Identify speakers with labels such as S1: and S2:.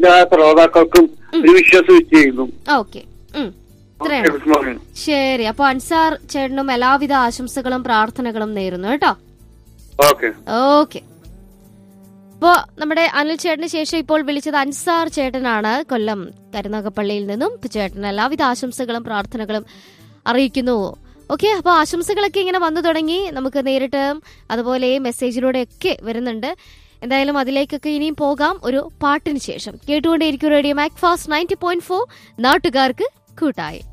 S1: എല്ലാ ശ്രോതാക്കൾക്കും ഒരു വിശ്വാസം ചെയ്യുന്നു
S2: ഓക്കെ ഇത്രയാണ്
S1: ഗുഡ് മോർണിംഗ്
S2: ശരി അപ്പൊ അൻസാർ ചേട്ടനും എല്ലാവിധ ആശംസകളും പ്രാർത്ഥനകളും നേരുന്നു കേട്ടോ
S1: ഓക്കെ
S2: ഓക്കെ അപ്പോ നമ്മുടെ അനിൽ ചേട്ടന് ശേഷം ഇപ്പോൾ വിളിച്ചത് അൻസാർ ചേട്ടനാണ് കൊല്ലം കരുനാഗപ്പള്ളിയിൽ നിന്നും ഇപ്പൊ ചേട്ടന് എല്ലാവിധ ആശംസകളും പ്രാർത്ഥനകളും അറിയിക്കുന്നു ഓക്കെ അപ്പോൾ ആശംസകളൊക്കെ ഇങ്ങനെ വന്നു തുടങ്ങി നമുക്ക് നേരിട്ട് അതുപോലെ മെസ്സേജിലൂടെ ഒക്കെ വരുന്നുണ്ട് എന്തായാലും അതിലേക്കൊക്കെ ഇനിയും പോകാം ഒരു പാട്ടിന് ശേഷം കേട്ടുകൊണ്ടേയിരിക്കും radio Macfast ninety point four നാട്ടുകാർക്ക് കൂട്ടായി